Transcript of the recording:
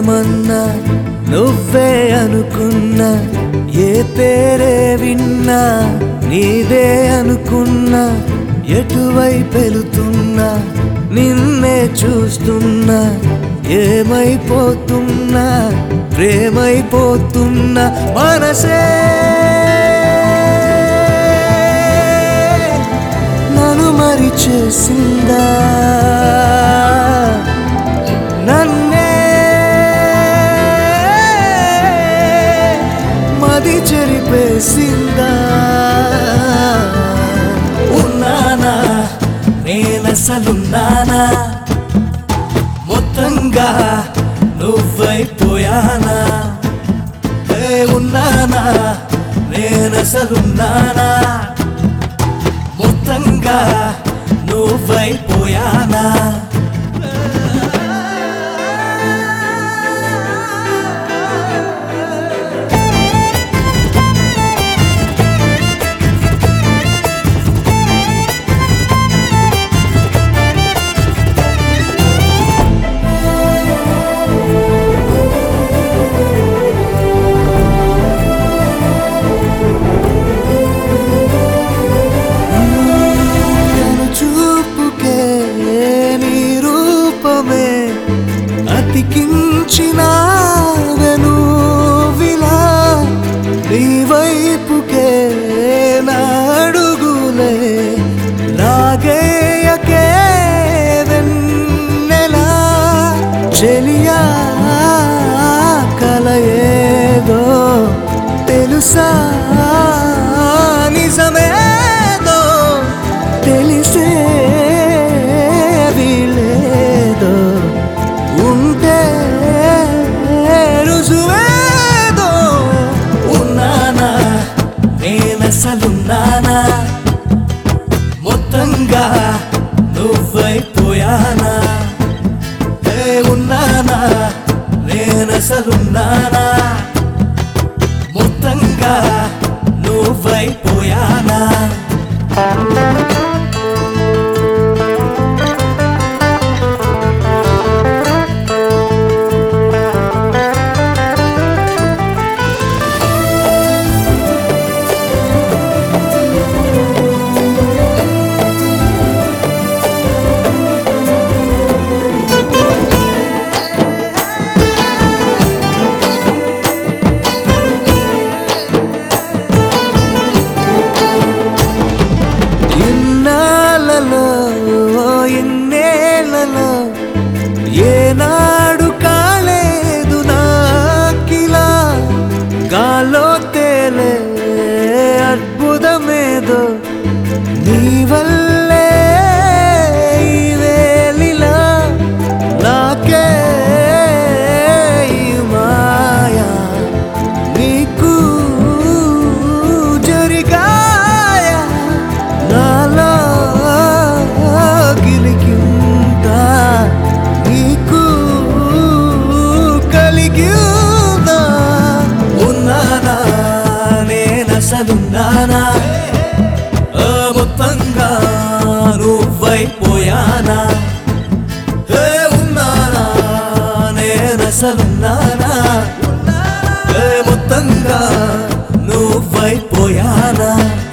ఏమన్నా నువ్వే అనుకున్నా ఏ పేరే విన్నా నీదే అనుకున్నా ఎటువైపు వెళుతున్నా నిన్నే చూస్తున్నా ఏమైపోతున్నా ప్రేమైపోతున్నా మనసే నన్ను మరి చేసిందా నన్నే మది చెరిపేసిందా ఉన్నానా నేనసలున్నానా మొత్తంగా నువ్వైపోయానా ఏ ఉన్నానా నేనసలున్నానా మొత్తంగా నువ్వైపోయానా కను చూపుకే నీ రూపమే అతికించిన విలా నీ వైపుకే నా అడుగులే లాగేయకే వెన్నెలా చెలియా కలయేదో తెలుసా నిజమేదో తెలిసే వీలేదో ఉంటే రుజువేదో ఉన్నానా నేనసలున్నానా మొత్తంగా నువ్వైపోయానా ఏ ఉన్నానా నేనసలున్నానా మొత్తంగా నువ్వైపోయానా ఇన్నాళ్ళలో ఇన్నేళ్ళలో ఏనాడు కాలేదు నాకిలా గాలో తేలే అద్భుతమేదో నీ వల్లే ఈ వేళిలా నాకే ఈ మాయా నీకు జరిగాయ నాలో గిలికిందా నీకు కలిగిందా ఉన్నానా నేనసలున్నానా ఆ మొత్తంగా నువ్వైపోయానా ఏ ఉన్నానా నేనసలున్నానా ఏ మొత్తంగా నువ్వైపోయానా